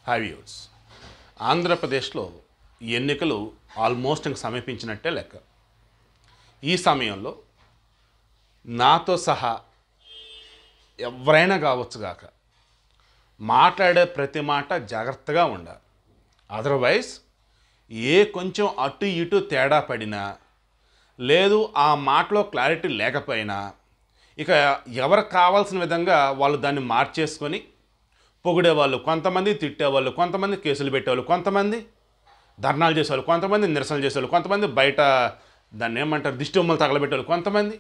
హ్యావ్యూస్ ఆంధ్రప్రదేశ్లో ఎన్నికలు ఆల్మోస్ట్ ఇంక సమీపించినట్టే లెక్క ఈ సమయంలో నాతో సహా ఎవరైనా కావచ్చు గాక మాట్లాడే ప్రతి మాట జాగ్రత్తగా ఉండాలి అదర్వైజ్ ఏ కొంచెం అటు ఇటు తేడా పడినా లేదు ఆ మాటలో క్లారిటీ లేకపోయినా ఇక ఎవరికి కావాల్సిన విధంగా వాళ్ళు దాన్ని మార్చేసుకొని పొగిడేవాళ్ళు కొంతమంది తిట్టేవాళ్ళు కొంతమంది కేసులు పెట్టేవాళ్ళు కొంతమంది ధర్నాలు చేసేవాళ్ళు కొంతమంది నిరసనలు చేసేవాళ్ళు కొంతమంది బయట దాన్ని ఏమంటారు దిష్టి బొమ్మలు తగలబెట్టేవాళ్ళు కొంతమంది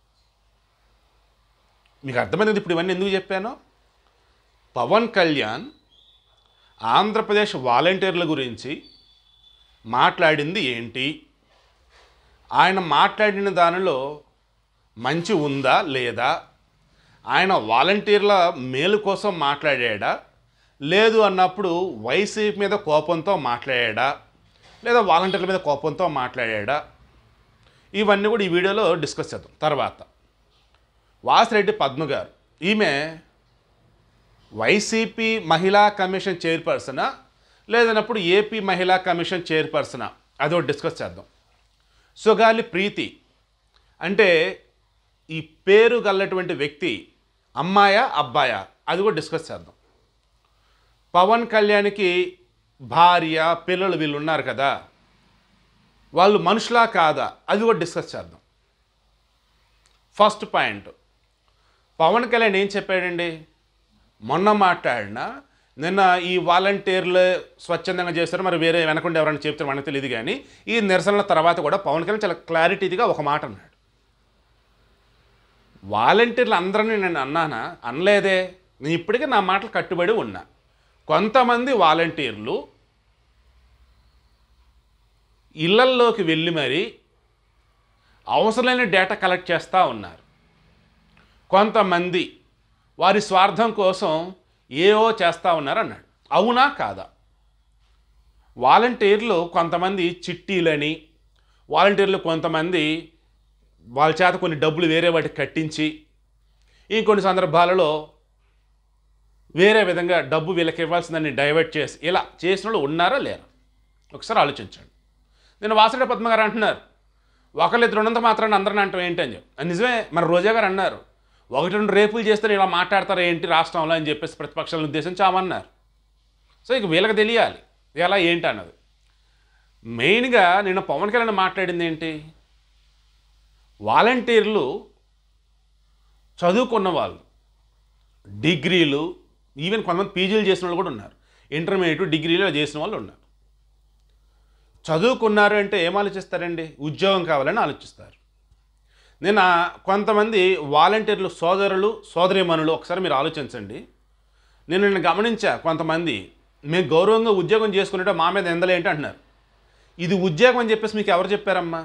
మీకు అర్థమైంది ఇప్పుడు ఇవన్నీ ఎందుకు చెప్పాను పవన్ కళ్యాణ్ ఆంధ్రప్రదేశ్ వాలంటీర్ల గురించి మాట్లాడింది ఏంటి ఆయన మాట్లాడిన దానిలో మంచి ఉందా లేదా ఆయన వాలంటీర్ల మేలు కోసం మాట్లాడాడా లేదు అన్నప్పుడు వైసీపీ మీద కోపంతో మాట్లాడాడా లేదా వాలంటీర్ల మీద కోపంతో మాట్లాడాడా ఇవన్నీ కూడా ఈ వీడియోలో డిస్కస్ చేద్దాం తర్వాత వాసిరెడ్డి పద్మ గారు ఈమె వైసీపీ మహిళా కమిషన్ చైర్పర్సనా లేదన్నప్పుడు ఏపీ మహిళా కమిషన్ చైర్పర్సనా అదో డిస్కస్ చేద్దాం సుగాలి ప్రీతి అంటే ఈ పేరు గల్లటువంటి వ్యక్తి అమ్మాయా అబ్బాయా అది కూడా డిస్కస్ చేద్దాం పవన్ కళ్యాణ్కి భార్య పిల్లలు వీళ్ళు ఉన్నారు కదా వాళ్ళు మనుషులా కాదా అది కూడా డిస్కస్ చేద్దాం ఫస్ట్ పాయింట్ పవన్ కళ్యాణ్ ఏం చెప్పాడండి మొన్న మాట్లాడిన నిన్న ఈ వాలంటీర్లు స్వచ్ఛందంగా చేస్తారు మరి వేరే వెనకుండా ఎవరైనా చెప్తారు మనకు తెలియదు కానీ ఈ నిరసనల తర్వాత కూడా పవన్ కళ్యాణ్ చాలా క్లారిటీగా ఒక మాట అన్నాడు వాలంటీర్లు అందరినీ నేను అన్నానా అనలేదే నేను ఇప్పటికే నా మాటలు కట్టుబడి ఉన్నా కొంతమంది వాలంటీర్లు ఇళ్లల్లోకి వెళ్ళి మరి అవసరమైన డేటా కలెక్ట్ చేస్తూ ఉన్నారు కొంతమంది వారి స్వార్థం కోసం ఏవో చేస్తూ ఉన్నారు అన్నాడు అవునా కాదా వాలంటీర్లు కొంతమంది చిట్టీలని వాలంటీర్లు కొంతమంది వాళ్ళ చేత కొన్ని డబ్బులు వేరే వాటికి కట్టించి ఇంకొన్ని సందర్భాలలో వేరే విధంగా డబ్బు వీళ్ళకి ఇవ్వాల్సిందని డైవర్ట్ చేసి ఇలా చేసిన వాళ్ళు ఉన్నారా లేరా ఒకసారి ఆలోచించండి నేను వాసడ పద్మ గారు అంటున్నారు ఒకళ్ళు ఇద్దరు ఉన్నంత మాత్రాన్ని అందరిని అంటాం ఏంటి అని చెప్పి అది నిజమే మన రోజా గారు అన్నారు ఒకటి రెండు రేపులు చేస్తే ఇలా మాట్లాడతారు ఏంటి రాష్ట్రంలో అని చెప్పేసి ప్రతిపక్షాలను ఉద్దేశించామన్నారు సో ఇక వీళ్ళకి తెలియాలి ఎలా ఏంటి అన్నది మెయిన్గా నిన్న పవన్ కళ్యాణ్ మాట్లాడింది ఏంటి వాలంటీర్లు చదువుకున్న వాళ్ళు డిగ్రీలు ఈవెన్ కొంతమంది పీజీలు చేసిన వాళ్ళు కూడా ఉన్నారు ఇంటర్మీడియట్ డిగ్రీలు చేసిన వాళ్ళు ఉన్నారు చదువుకున్నారు అంటే ఏం ఆలోచిస్తారండి ఉద్యోగం కావాలని ఆలోచిస్తారు నేను ఆ కొంతమంది వాలంటీర్లు సోదరులు సోదరీమణులు ఒకసారి మీరు ఆలోచించండి నేను నిన్న గమనించా కొంతమంది మేము గౌరవంగా ఉద్యోగం చేసుకునేటో మా మీద ఎందలేంటి అంటున్నారు ఇది ఉద్యోగం అని చెప్పేసి మీకు ఎవరు చెప్పారమ్మా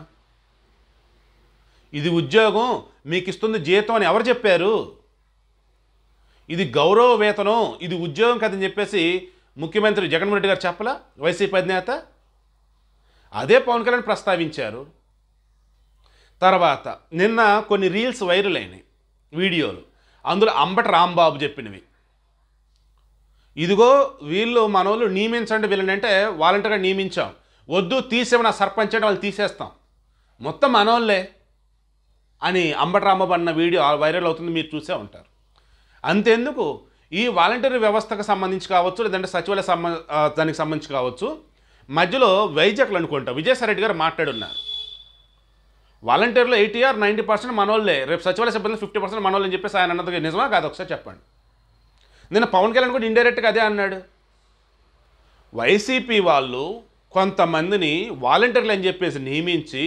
ఇది ఉద్యోగం మీకు ఇస్తుంది జీతం అని ఎవరు చెప్పారు ఇది గౌరవ వేతనం ఇది ఉద్యోగం కదని చెప్పేసి ముఖ్యమంత్రి జగన్మోహన్ రెడ్డి గారు చెప్పలా వైసీపీ అధినేత అదే పవన్ కళ్యాణ్ ప్రస్తావించారు తర్వాత నిన్న కొన్ని రీల్స్ వైరల్ అయినాయి వీడియోలు అందులో అంబటి రాంబాబు చెప్పినవి ఇదిగో వీళ్ళు మనోళ్ళు నియమించండి వీళ్ళని అంటే వాలంటీర్గా నియమించాం వద్దు తీసేమన్న సర్పంచ్ అంటే వాళ్ళు తీసేస్తాం మొత్తం మనోళ్ళే అని అంబటి రాంబాబు అన్న వీడియో వైరల్ అవుతుంది మీరు చూసే ఉంటారు అంతెందుకు ఈ వాలంటీర్ వ్యవస్థకు సంబంధించి కావచ్చు లేదంటే సచివాలయ సంబ ఆ, దానికి సంబంధించి కావచ్చు మధ్యలో వైజాగ్లు అనుకుంటా విజయసాయి రెడ్డి గారు మాట్లాడున్నారు వాలంటీర్లో ఎయిటీ ఆర్ నైంటీ పర్సెంట్ మనోళ్ళే రేపు సచివాలయ సిబ్బంది ఫిఫ్టీ పర్సెంట్ మనోళ్ళు అని చెప్పేసి ఆయన అన్నది నిజమా కాదు ఒకసారి చెప్పండి నిన్న పవన్ కళ్యాణ్ కూడా ఇండైరెక్ట్గా అదే అన్నాడు వైసీపీ వాళ్ళు కొంతమందిని వాలంటీర్లు అని చెప్పేసి నియమించి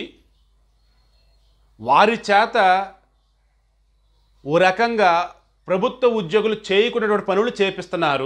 వారి చేత ఓ రకంగా ప్రభుత్వ ఉద్యోగులు చేయకున్నటువంటి పనులు చేపిస్తున్నారు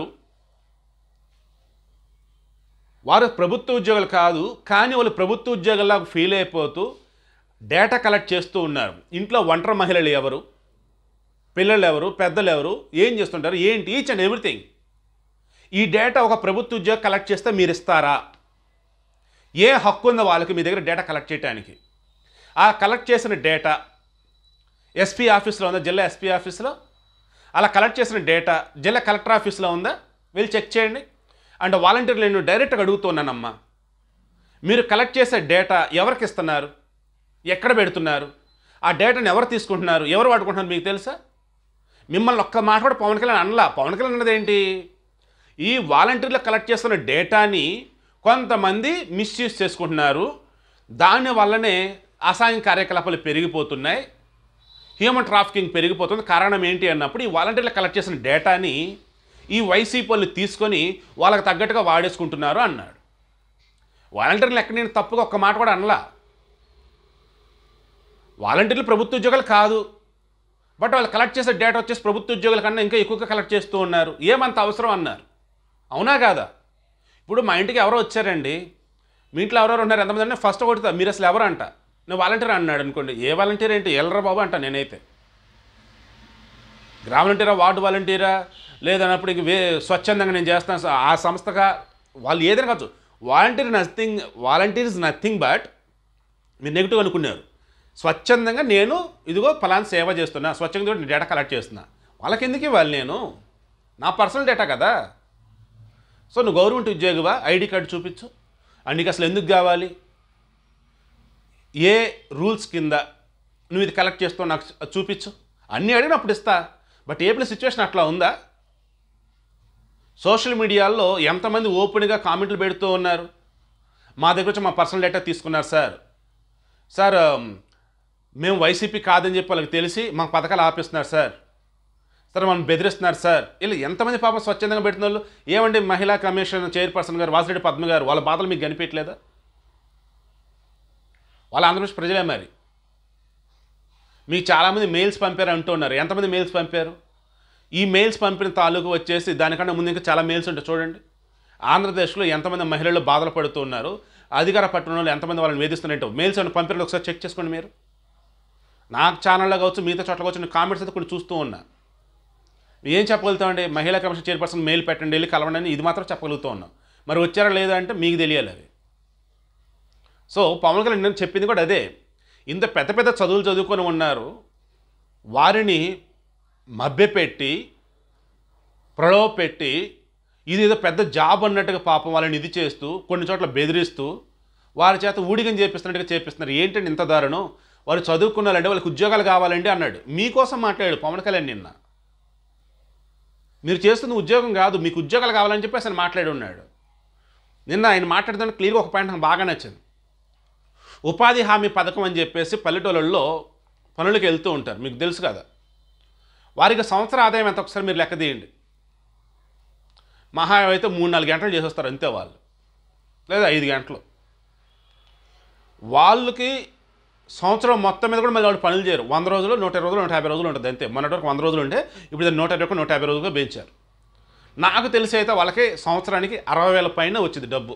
వారు ప్రభుత్వ ఉద్యోగులు కాదు కానీ వాళ్ళు ప్రభుత్వ ఉద్యోగుల్లాగా ఫీల్ అయిపోతూ డేటా కలెక్ట్ చేస్తూ ఉన్నారు ఇంట్లో ఒంటరి మహిళలు ఎవరు పిల్లలు ఎవరు పెద్దలు ఎవరు ఏం చేస్తుంటారు ఏంటి ఈచ్ అండ్ ఎవ్రీథింగ్ ఈ డేటా ఒక ప్రభుత్వ ఉద్యోగం కలెక్ట్ చేస్తే మీరు ఇస్తారా ఏ హక్కు ఉందో వాళ్ళకి మీ దగ్గర డేటా కలెక్ట్ చేయడానికి ఆ కలెక్ట్ చేసిన డేటా ఎస్పీ ఆఫీస్లో ఉందా జిల్లా ఎస్పీ ఆఫీస్లో అలా కలెక్ట్ చేసిన డేటా జిల్లా కలెక్టర్ ఆఫీస్లో ఉందా వెళ్ళి చెక్ చేయండి అంటే వాలంటీర్లు నేను డైరెక్ట్గా అడుగుతున్నానమ్మా మీరు కలెక్ట్ చేసే డేటా ఎవరికి ఇస్తున్నారు ఎక్కడ పెడుతున్నారు ఆ డేటాను ఎవరు తీసుకుంటున్నారు ఎవరు వాడుకుంటున్నారు మీకు తెలుసా మిమ్మల్ని ఒక్క మాట కూడా పవన్ కళ్యాణ్ అనలా పవన్ కళ్యాణ్ అన్నది ఏంటి ఈ వాలంటీర్లు కలెక్ట్ చేస్తున్న డేటాని కొంతమంది మిస్యూజ్ చేసుకుంటున్నారు దాని వల్లనే అసాయం కార్యకలాపాలు పెరిగిపోతున్నాయి హ్యూమన్ ట్రాఫికింగ్ పెరిగిపోతుంది కారణం ఏంటి అన్నప్పుడు ఈ వాలంటీర్లు కలెక్ట్ చేసిన డేటాని ఈ వైసీపీ వాళ్ళు తీసుకొని వాళ్ళకి తగ్గట్టుగా వాడేసుకుంటున్నారు అన్నాడు వాలంటీర్లు ఎక్కడ నేను తప్పుగా ఒక్క మాట కూడా అనలా వాలంటీర్లు ప్రభుత్వ ఉద్యోగాలు కాదు బట్ వాళ్ళు కలెక్ట్ చేసే డేటా వచ్చేసి ప్రభుత్వ ఉద్యోగుల కన్నా ఇంకా ఎక్కువగా కలెక్ట్ చేస్తూ ఉన్నారు ఏమంత అవసరం అన్నారు అవునా కాదా ఇప్పుడు మా ఇంటికి ఎవరో వచ్చారండి మీ ఇంట్లో ఎవరెవరు ఉన్నారు ఎంతమంది అంటే ఫస్ట్ కొడుతా మీరు అసలు ఎవరు అంట నేను వాలంటీర్ అన్నాడు అనుకోండి ఏ వాలంటీర్ ఏంటి ఎల్లరా బాబు అంట నేనైతే గ్రామ వాలంటీరా వార్డు వాలంటీరా లేదన్నప్పుడు ఇంక వే స్వచ్ఛందంగా నేను చేస్తాను స- ఆ సంస్థగా వాళ్ళు ఏదైనా కావచ్చు volunteer nothing volunteer is nothing but మీరు నెగిటివ్ అనుకున్నారు స్వచ్ఛందంగా నేను ఇదిగో ఫలానా సేవ చేస్తున్నా స్వచ్ఛంగా నేను డేటా కలెక్ట్ చేస్తున్నా వాళ్ళకి ఎందుకు ఇవ్వాలి నేను నా పర్సనల్ డేటా కదా సో నువ్వు గవర్నమెంట్ ఉద్యోగివా ఐడి కార్డు చూపించు అండ్ నీకు అసలు ఎందుకు కావాలి ఏ రూల్స్ కింద నువ్వు ఇది కలెక్ట్ చేస్తావు నాకు చూపించు అన్నీ అడిగినప్పుడు ఇస్తా బట్ ఏపీ సిచ్యువేషన్ అట్లా ఉందా సోషల్ మీడియాలో ఎంతమంది ఓపెన్గా కామెంట్లు పెడుతూ ఉన్నారు మా దగ్గర వచ్చి మా పర్సనల్ డేటా తీసుకున్నారు సార్ సార్ ఉమ్, మేము వైసీపీ కాదని చెప్పి వాళ్ళకి తెలిసి మాకు పథకాలు ఆపిస్తున్నారు సార్ సార్ మనం బెదిరిస్తున్నారు సార్ ఇలా ఎంతమంది పాపం స్వచ్ఛందంగా పెట్టిన వాళ్ళు ఏమండి మహిళా కమిషన్ చైర్పర్సన్ గారు వాసిరెడ్డి పద్మ గారు వాళ్ళ బాధలు మీకు కనిపించలేదా వాళ్ళ ఆంధ్రప్రదేశ్ ప్రజలే మరి మీకు చాలామంది మెయిల్స్ పంపారు అంటున్నారు ఎంతమంది మెయిల్స్ పంపారు ఈ మెయిల్స్ పంపిన తాలూకు వచ్చేసి దానికన్నా ముందు ఇంకా చాలా మెయిల్స్ ఉంటాయి చూడండి ఆంధ్రప్రదేశ్లో ఎంతమంది మహిళలు బాధలు పడుతూ ఉన్నారు అధికార పట్టణంలో ఎంతమంది వాళ్ళని వేధిస్తున్నట్టు మెయిల్స్ ఏమైనా పంపిన ఒకసారి చెక్ చేసుకోండి మీరు నాకు ఛానల్లో కావచ్చు మిగతా చోట్ల కావచ్చు నేను కామెంట్స్ అయితే కొన్ని చూస్తూ ఉన్నా ఏం చెప్పగలుగుతామండి మహిళా కమిషన్ చైర్పర్సన్ మెయిల్ పెట్టండి వెళ్ళి కలవండి అని ఇది మాత్రం చెప్పగలుగుతూ ఉన్నాం మరి వచ్చారా లేదా అంటే మీకు తెలియాలి అవి సో పవన్ కళ్యాణ్ నేను చెప్పింది కూడా అదే ఇంత పెద్ద పెద్ద చదువులు చదువుకొని ఉన్నారు వారిని మభ్యపెట్టి ప్రలోభపెట్టి ఇది ఏదో పెద్ద జాబ్ అన్నట్టుగా పాపం వాళ్ళని ఇది చేస్తూ కొన్ని చోట్ల బెదిరిస్తూ వారి చేత ఊడిగం చేపిస్తున్నట్టుగా చేపిస్తున్నారు ఏంటండి ఇంత దారుణం వారు చదువుకున్నారంటే వాళ్ళకి ఉద్యోగాలు కావాలండి అన్నాడు మీకోసం మాట్లాడాడు పవన్ కళ్యాణ్ నిన్న మీరు చేస్తున్న ఉద్యోగం కాదు మీకు ఉద్యోగాలు కావాలని చెప్పేసి ఆయన మాట్లాడి ఉన్నాడు నిన్న ఆయన మాట్లాడుతున్న క్లియర్గా ఒక పాయింట్ నాకు బాగా నచ్చింది ఉపాధి హామీ పథకం అని చెప్పేసి పల్లెటూళ్ళల్లో పనులకు వెళ్తూ ఉంటారు మీకు తెలుసు కదా వారికి సంవత్సర ఆదాయం ఎంత ఒకసారి మీరు లెక్క తీయండి మహా అయితే మూడు నాలుగు గంటలు చేసేస్తారు అంతే వాళ్ళు లేదా ఐదు గంటలు వాళ్ళకి సంవత్సరం మొత్తం మీద కూడా మళ్ళీ వాళ్ళు పనులు చేయరు వంద రోజులు నూట ఇరవై రోజులు నూట యాభై రోజులు ఉంటుంది అంతే మొన్నటి వరకు వంద రోజులు ఉంటే ఇప్పుడు దాన్ని నూట ఇరవై నూట యాభై రోజులుగా పెంచారు నాకు తెలిసి అయితే వాళ్ళకి సంవత్సరానికి అరవై వేల పైన వచ్చింది డబ్బు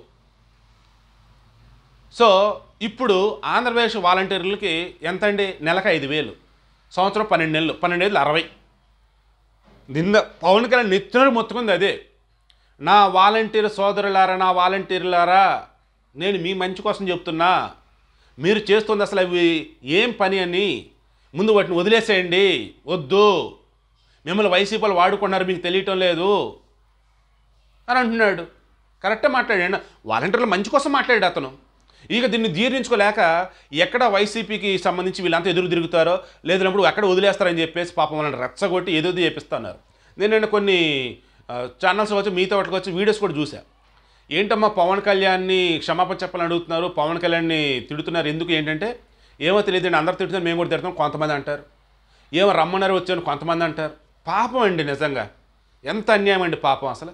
సో ఇప్పుడు ఆంధ్రప్రదేశ్ వాలంటీర్లకి ఎంత అండి నెలకు ఐదు వేలు సంవత్సరం పన్నెండు నెలలు పన్నెండు వేలు అరవై నిన్న పవన్ కళ్యాణ్ నెత్తినడు మొత్తుకుంది అదే నా వాలంటీర్ సోదరులారా నా వాలంటీర్లారా నేను మీ మంచి కోసం చెప్తున్నా మీరు చేస్తుంది అసలు అవి ఏం పని అని ముందు వాటిని వదిలేసేయండి వద్దు మిమ్మల్ని వైసీపీ వాళ్ళు వాడుకున్నారు మీకు తెలియటం లేదు అని అంటున్నాడు కరెక్టే మాట్లాడాడు వాలంటీర్లు మంచి కోసం మాట్లాడాడు అతను ఇక దీన్ని జీర్ణించుకోలేక ఎక్కడ వైసీపీకి సంబంధించి వీళ్ళంతా ఎదురు తిరుగుతారో లేదన్నప్పుడు ఎక్కడ వదిలేస్తారని చెప్పేసి పాపం వాళ్ళని రెచ్చగొట్టి ఏదో చేపిస్తున్నారు నేను నిన్న కొన్ని ఛానల్స్ వచ్చి మీతో వాటికి వచ్చి వీడియోస్ కూడా చూసా ఏంటమ్మా పవన్ కళ్యాణ్ని క్షమాపణ చెప్పాలని అడుగుతున్నారు పవన్ కళ్యాణ్ని తిడుతున్నారు ఎందుకు ఏంటంటే ఏమో తెలియదండి అందరు తిడుతున్నారు మేము కూడా తిడతాం కొంతమంది అంటారు ఏమో రమ్మన్నారు వచ్చాను కొంతమంది అంటారు పాపం అండి నిజంగా ఎంత అన్యాయం అండి పాపం అసలు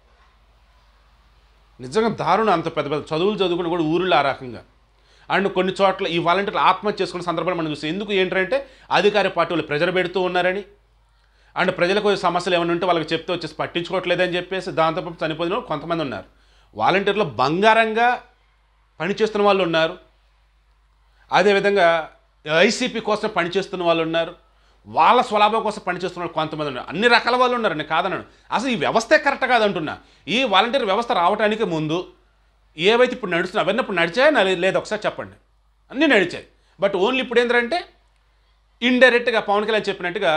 నిజంగా దారుణం అంత పెద్ద పెద్ద చదువులు చదువుకుని కూడా ఊరిలో ఆ రకంగా అండ్ కొన్ని చోట్ల ఈ వాలంటీర్లు ఆత్మహత్య చేసుకున్న సందర్భాలు మనం చూస్తాం ఎందుకు ఏంటంటే అధికార పార్టీ వాళ్ళు ప్రెజర్ పెడుతూ ఉన్నారని అండ్ ప్రజలకు సమస్యలు ఏమైనా ఉంటే వాళ్ళకి చెప్తే వచ్చేసి పట్టించుకోవట్లేదని చెప్పేసి దాంతో పాటు చనిపోయిన వాళ్ళు కొంతమంది ఉన్నారు వాలంటీర్లు బంగారంగా పనిచేస్తున్న వాళ్ళు ఉన్నారు అదేవిధంగా ఐసీపీ కోసం పనిచేస్తున్న వాళ్ళు ఉన్నారు వాళ్ళ స్వలాభం కోసం పనిచేస్తున్న వాళ్ళు కొంతమంది ఉన్నారు అన్ని రకాల వాళ్ళు ఉన్నారు నేను కాదన్నాను అసలు ఈ వ్యవస్థే కరెక్ట్ కాదంటున్నా ఈ వాలంటీర్ వ్యవస్థ రావడానికి ముందు ఏవైతే ఇప్పుడు నడుస్తున్నాయి అవన్నీ ఇప్పుడు నడిచాయా నా- లేదా ఒకసారి చెప్పండి అన్నీ నడిచాయి బట్ ఓన్లీ ఇప్పుడు ఏంటంటే ఇండైరెక్ట్గా పవన్ కళ్యాణ్ చెప్పినట్టుగా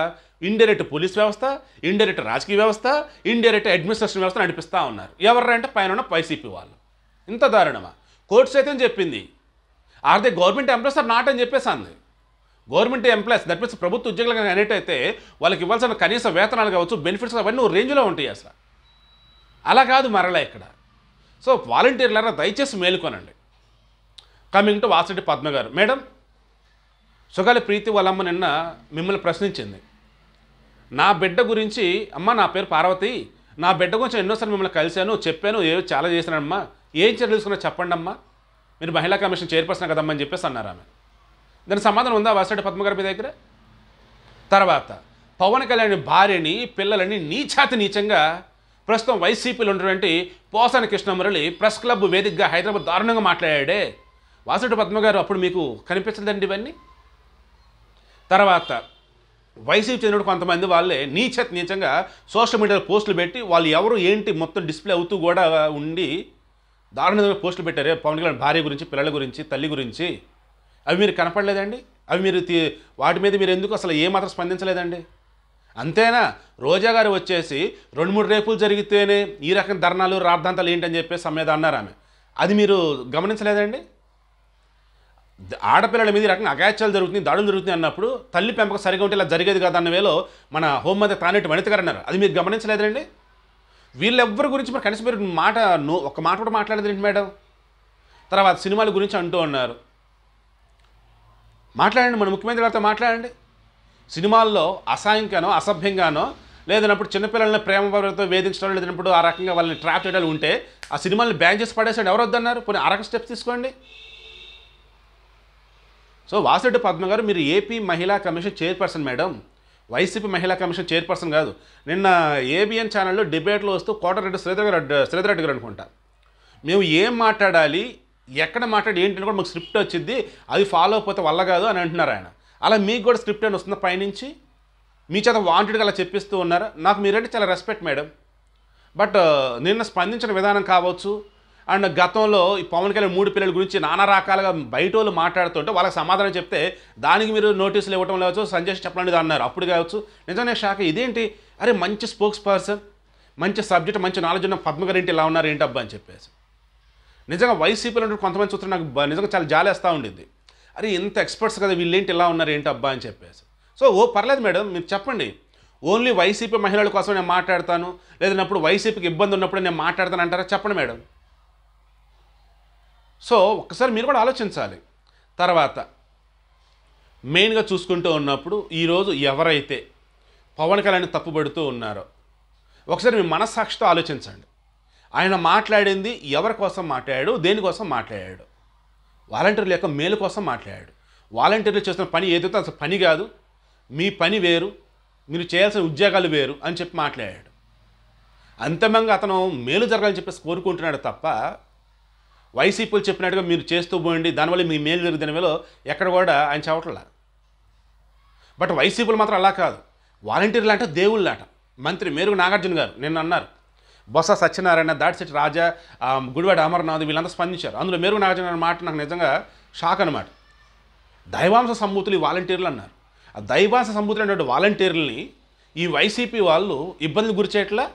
ఇండైరెక్ట్ పోలీస్ వ్యవస్థ ఇండైరెక్ట్ రాజకీయ వ్యవస్థ ఇండైరెక్ట్ అడ్మినిస్ట్రేషన్ వ్యవస్థ నడిపిస్తూ ఉన్నారు ఎవరంటే పైన ఉన్న వైసీపీ వాళ్ళు ఇంత దారుణమా కోర్టు సైతం చెప్పింది are they government employees are not అని చెప్పేసి అంది గవర్నమెంట్ ఎంప్లాయీస్ దట్ మీన్స్ ప్రభుత్వ ఉద్యోగులు కానీ అనేటైతే వాళ్ళకి ఇవ్వాల్సిన కనీస వేతనాలు కావచ్చు బెనిఫిట్స్ అవన్నీ ఓ రేంజ్లో ఉంటాయి అసలు అలా కాదు మరలా ఇక్కడ సో వాలంటీర్లారా దయచేసి మేలుకోనండి కమింగ్ టు వాసరెడ్డి పద్మ గారు మేడం సుగాలి ప్రీతి వాళ్ళమ్మ నిన్న మిమ్మల్ని ప్రశ్నించింది నా బిడ్డ గురించి అమ్మ నా పేరు పార్వతి నా బిడ్డ గురించి ఎన్నోసార్లు మిమ్మల్ని కలిశాను చెప్పాను ఏ చాలా చేశానమ్మా ఏం చర్యలు తీసుకున్నా చెప్పండి అమ్మా మీరు మహిళా కమిషన్ చైర్పర్సన్ కదమ్మా అని చెప్పేసి అన్నారు ఆమె దానికి సమాధానం ఉందా వాసరెడ్డి పద్మ గారి మీ దగ్గర తర్వాత పవన్ కళ్యాణ్ భార్యని పిల్లలని నీచాతి నీచంగా ప్రస్తుతం వైసీపీలో ఉన్నటువంటి పోసాని కృష్ణమురళి ప్రెస్ క్లబ్ వేదికగా హైదరాబాద్ దారుణంగా మాట్లాడాడే వాసుడి పద్మ గారు అప్పుడు మీకు కనిపించదండి ఇవన్నీ తర్వాత వైసీపీ చెందిన కొంతమంది వాళ్ళే నీచ నీచంగా సోషల్ మీడియాలో పోస్టులు పెట్టి వాళ్ళు ఎవరు ఏంటి మొత్తం డిస్ప్లే అవుతూ కూడా ఉండి దారుణంగా పోస్టులు పెట్టారే పవన్ కళ్యాణ్ భార్య గురించి పిల్లల గురించి తల్లి గురించి అవి మీరు కనపడలేదండి అవి మీరు తీ- వాటి మీద మీరు ఎందుకు అసలు ఏమాత్రం స్పందించలేదండి అంతేనా రోజా గారు వచ్చేసి రెండు మూడు రేపులు జరిగితేనే ఈ రకం ధర్నాలు రాద్ధాంతాలు ఏంటని చెప్పేసి సమ్మేద అన్నారు ఆమె అది మీరు గమనించలేదండి ద- ఆడపిల్లల మీద ఈ రకంగా అగాత్యాలు జరుగుతుంది దాడులు జరుగుతుంది అన్నప్పుడు తల్లి పెంపకం సరిగా ఉంటే ఇలా జరిగేది కాదు అన్న వేలో మన హోంమంత్రి తానేటి వనిత గారు అన్నారు అది మీరు గమనించలేదండి వీళ్ళెవ్వరి గురించి మరి కనీసం మీరు మాట నో ఒక మాట కూడా మాట్లాడలేదు ఏంటి మేడం తర్వాత సినిమాల గురించి అంటూ ఉన్నారు మాట్లాడండి మన ముఖ్యమంత్రి గారితో మాట్లాడండి సినిమాల్లో అసహాయంగానో అసభ్యంగానో లేదన్నప్పుడు చిన్నపిల్లల్ని ప్రేమ భావంతో వేధించడం లేదన్నప్పుడు ఆ రకంగా వాళ్ళని ట్రాప్ చేయడాలు ఉంటే ఆ సినిమాల్ని బ్యాన్ చేసి పడేసాడు ఎవరు వద్దన్నారు పోనీ ఆ రకం స్టెప్స్ తీసుకోండి సో వాసురెడ్డి పద్మ గారు మీరు ఏపీ మహిళా కమిషన్ చైర్పర్సన్ మేడం వైసీపీ మహిళా కమిషన్ చైర్పర్సన్ కాదు నిన్న ఏబిఎన్ ఛానల్లో డిబేట్లో వస్తూ కోటరెడ్డి శ్రీధర్ గారు శ్రీధర్ రెడ్డి గారు అనుకుంటా మేము ఏం మాట్లాడాలి ఎక్కడ మాట్లాడి ఏంటి అని కూడా మాకు స్క్రిప్ట్ వచ్చింది అది ఫాలో అయిపోతే వల్ల కాదు అని అంటున్నారు ఆయన అలా మీకు కూడా స్క్రిప్ట్ అని వస్తుందా పైనుంచి మీ చేత వాంటెడ్గా అలా చెప్పిస్తూ ఉన్నారా నాకు మీరంటే చాలా రెస్పెక్ట్ మేడం బట్ నిన్న స్పందించిన విధానం కావచ్చు అండ్ గతంలో ఈ పవన్ కళ్యాణ్ మూడు పిల్లల గురించి నానా రకాలుగా బయట వాళ్ళు మాట్లాడుతుంటే వాళ్ళకి సమాధానం చెప్తే దానికి మీరు నోటీసులు ఇవ్వటం కావచ్చు సంజయ్ చెప్పలేదు అన్నారు అప్పుడు కావచ్చు నిజంగా షాక్ ఇదేంటి అరే మంచి స్పోక్స్ పర్సన్ మంచి సబ్జెక్ట్ మంచి నాలెడ్జ్ ఉన్న పద్మ గారు ఏంటి ఇలా ఉన్నారు ఏంటి అబ్బా అని చెప్పేసి నిజంగా వైసీపీలో ఉండే కొంతమంది చూస్తే నాకు బ- నిజంగా చాలా జాలేస్తూ ఉండింది అరే ఇంత ఎక్స్పర్ట్స్ కదా వీళ్ళేంటి ఇలా ఉన్నారు ఏంటి అబ్బా అని చెప్పేసి సో ఓ పర్లేదు మేడం మీరు చెప్పండి ఓన్లీ వైసీపీ మహిళల కోసం నేను మాట్లాడతాను లేదన్నప్పుడు వైసీపీకి ఇబ్బంది ఉన్నప్పుడు నేను మాట్లాడతాను అంటారా చెప్పండి మేడం సో ఒక్కసారి మీరు కూడా ఆలోచించాలి తర్వాత మెయిన్గా చూసుకుంటూ ఉన్నప్పుడు ఈరోజు ఎవరైతే పవన్ కళ్యాణ్ తప్పుపడుతూ ఉన్నారో ఒకసారి మీ మనస్సాక్షితో ఆలోచించండి ఆయన మాట్లాడింది ఎవరి కోసం మాట్లాడాడు దేనికోసం మాట్లాడాడు వాలంటీర్ల యొక్క మేలు కోసం మాట్లాడాడు వాలంటీర్లు చేస్తున్న పని ఏదైతే అసలు పని కాదు మీ పని వేరు మీరు చేయాల్సిన ఉద్యోగాలు వేరు అని చెప్పి మాట్లాడాడు అంతిమంగా అతను మేలు జరగాలని చెప్పేసి కోరుకుంటున్నాడు తప్ప వైసీపీలు చెప్పినట్టుగా మీరు చేస్తూ పోండి దానివల్ల మీ మేలు జరుగుతున్న వేలో ఎక్కడ కూడా ఆయన చెప్పట్లా బట్ వైసీపీలు మాత్రం అలా కాదు వాలంటీర్లు అంటే దేవుళ్ళాట మంత్రి మేరుగు నాగార్జున గారు నిన్న అన్నారు బొత్స సత్యనారాయణ దాడిశెట్టి రాజా ఆ, గుడివాడ అమర్నాథ్ వీళ్ళంతా స్పందించారు అందులో మేరుగు నాగార్జున గారి మాట నాకు నిజంగా షాక్ అనమాట దైవాంశ సంబూతులు ఈ వాలంటీర్లు అన్నారు ఆ దైవాంశ సంబూతులు అనేటువంటి వాలంటీర్లని ఈ వైసీపీ వాళ్ళు ఇబ్బందులు గురిచేయట్లా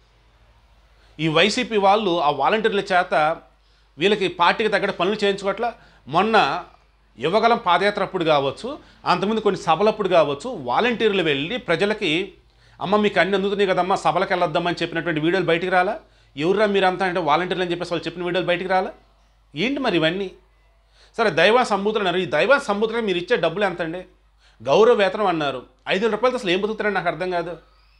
ఈ వైసీపీ వాళ్ళు ఆ వాలంటీర్ల చేత వీళ్ళకి పార్టీకి తగ్గట్టు పనులు చేయించుకోవట్ల మొన్న యువగలం పాదయాత్ర అప్పుడు కావచ్చు అంతకుముందు కొన్ని సభలప్పుడు కావచ్చు వాలంటీర్లు వెళ్ళి ప్రజలకి అమ్మ మీకు అన్ని అందుతున్నాయి కదమ్మా సభలకు వెళ్ళొద్దామని చెప్పినటువంటి వీడియోలు బయటికి రాలా ఎవరురా మీరంతా అంటే వాలంటీర్లు అని చెప్పేసి వాళ్ళు చెప్పిన వీడియోలు బయటికి రాలా ఏంటి మరి ఇవన్నీ సరే దైవ సంబూతులు అన్నారు ఈ దైవ సంబూతులు మీరు ఇచ్చే డబ్బులు ఎంత అండి గౌరవ వేతనం అన్నారు ఐదు వేల రూపాయలతో అసలు ఏం బతుకుతారని నాకు అర్థం కాదు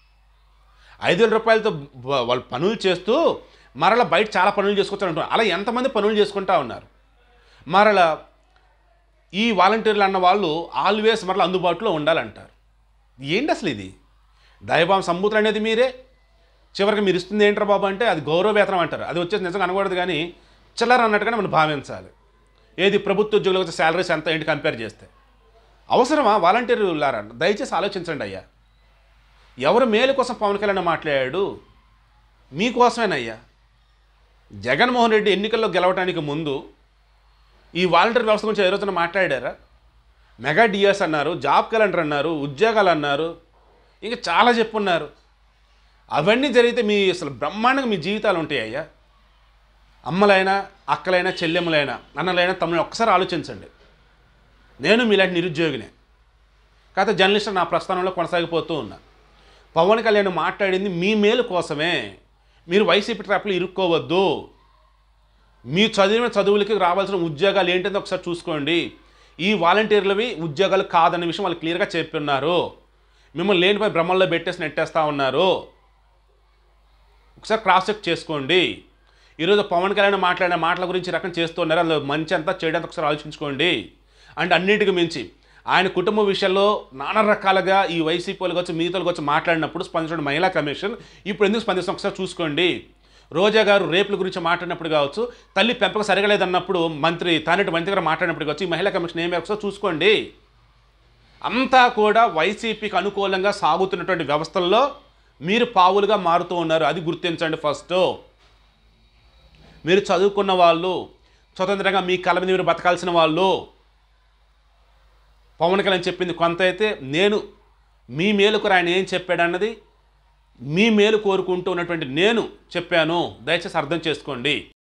ఐదు వేల రూపాయలతో బ- వాళ్ళు పనులు చేస్తూ మరలా బయట చాలా పనులు చేసుకొచ్చారు అంటున్నారు అలా ఎంతమంది పనులు చేసుకుంటా ఉన్నారు మరలా ఈ వాలంటీర్లు అన్న వాళ్ళు ఆల్వేస్ మరలా అందుబాటులో ఉండాలంటారు ఏంటి అసలు ఇది దైవం సంబూతులు అనేది మీరే చివరికి మీరు ఇస్తుంది ఏంట్రా బాబు అంటే అది గౌరవ వేతనం అంటారు అది వచ్చేసి నిజంగా అనకూడదు కానీ చిల్లర అన్నట్టుగానే మనం భావించాలి ఏది ప్రభుత్వ ఉద్యోగులకు వచ్చే శాలరీస్ ఎంత ఏంటి కంపేర్ చేస్తే అవసరమా వాలంటీర్లారా దయచేసి ఆలోచించండి అయ్యా ఎవరు మేలు కోసం పవన్ కళ్యాణ్ మాట్లాడాడు మీకోసమేనయ్యా జగన్మోహన్ రెడ్డి ఎన్నికల్లో గెలవడానికి ముందు ఈ వాలంటీర్ వ్యవస్థ గురించి ఏ రోజున మాట్లాడారా మెగా డిఎస్ అన్నారు జాబ్ క్యాలెండర్ అన్నారు ఉద్యోగాలు అన్నారు ఇంకా చాలా చెప్పున్నారు అవన్నీ జరిగితే మీ అసలు బ్రహ్మాండంగా మీ జీవితాలు ఉంటాయి అయ్యా అమ్మలైనా అక్కలైనా చెల్లెమ్మలైనా అన్నలైనా తమని ఒక్కసారి ఆలోచించండి నేను మీలాంటి నిరుద్యోగినే కాకపోతే జర్నలిస్ట్ నా ప్రస్థానంలో కొనసాగిపోతూ ఉన్నా పవన్ కళ్యాణ్ మాట్లాడింది మీ మేలు కోసమే మీరు వైసీపీ ట్రాప్లో ఇరుక్కోవద్దు మీ చదివిన చదువులకి రావాల్సిన ఉద్యోగాలు ఏంటంటే ఒకసారి చూసుకోండి ఈ వాలంటీర్లవి ఉద్యోగాలు కాదన్న విషయం వాళ్ళు క్లియర్గా చెప్పున్నారు మిమ్మల్ని లేనిపై భ్రమల్లో పెట్టేసి నెట్టేస్తా ఉన్నారు ఒకసారి క్రాస్ చెక్ చేసుకోండి ఈరోజు పవన్ కళ్యాణ్ మాట్లాడిన మాటల గురించి ఈ రకం చేస్తున్నారు అందులో మంచి అంతా చేయడానికి ఒకసారి ఆలోచించుకోండి అండ్ అన్నిటికీ మించి ఆయన కుటుంబ విషయాల్లో నానా రకాలుగా ఈ వైసీపీ వాళ్ళకి వచ్చి మిగతాలకు వచ్చి మాట్లాడినప్పుడు స్పందించిన మహిళా కమిషన్ ఇప్పుడు ఎందుకు స్పందిస్తాం ఒకసారి చూసుకోండి రోజా గారు రేపుల గురించి మాట్లాడినప్పుడు కావచ్చు తల్లి పెంపక సరగలేదన్నప్పుడు మంత్రి తానేటి మంత్రి గారు మాట్లాడినప్పుడు కావచ్చు ఈ మహిళా కమిషన్ ఏమి ఒకసారి చూసుకోండి అంతా కూడా వైసీపీకి అనుకూలంగా సాగుతున్నటువంటి వ్యవస్థల్లో మీరు పావులుగా మారుతూ ఉన్నారు అది గుర్తించండి ఫస్ట్ మీరు చదువుకున్న వాళ్ళు స్వతంత్రంగా మీ కళ మీద మీరు బతకాల్సిన వాళ్ళు పవన్ కళ్యాణ్ చెప్పింది కొంత అయితే నేను మీ మేలుకు ఆయన ఏం చెప్పాడన్నది మీ మేలు కోరుకుంటూ ఉన్నటువంటి నేను చెప్పాను దయచేసి అర్థం చేసుకోండి